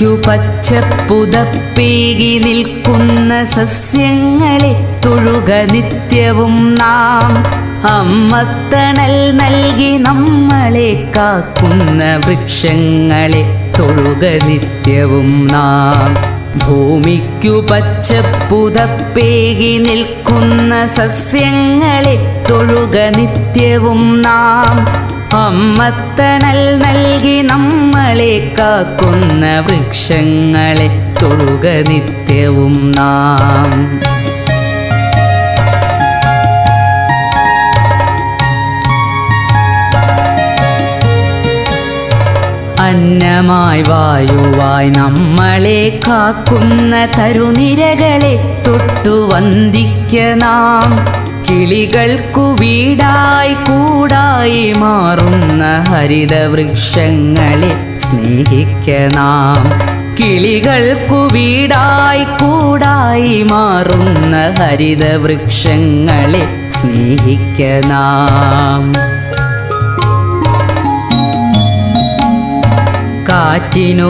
ഭൂമിക്കു പച്ചപ്പുതപ്പേകി നിൽക്കുന്ന സസ്യങ്ങളെ തൊഴുക നിത്യവും നാം അമ്മത്തണൽ നൽകി നമ്മളെ കാക്കുന്ന വൃക്ഷങ്ങളെ തൊഴുക നിത്യവും നാം ഭൂമിക്കു പച്ചപ്പുതപ്പേകി നിൽക്കുന്ന സസ്യങ്ങളെ തൊഴുക നിത്യവും നാം അമ്മത്തണൽ നൽകി നമ്മളെ കാക്കുന്ന വൃക്ഷങ്ങളെ തൊഴുക നിത്യവും നാം അന്നമായി വായുവായി നമ്മളെ കാക്കുന്ന തരുനിരകളെ തൊട്ടു വന്ദിക്ക നാം കിളികൾക്കു വീടായി കൂടായി മാറുന്ന ഹരിതവൃക്ഷങ്ങളെ സ്നേഹിക്ക നാം കിളികൾക്കു വീടായി കൂടായി മാറുന്ന ഹരിതവൃക്ഷങ്ങളെ സ്നേഹിക്ക നാം കാറ്റിനു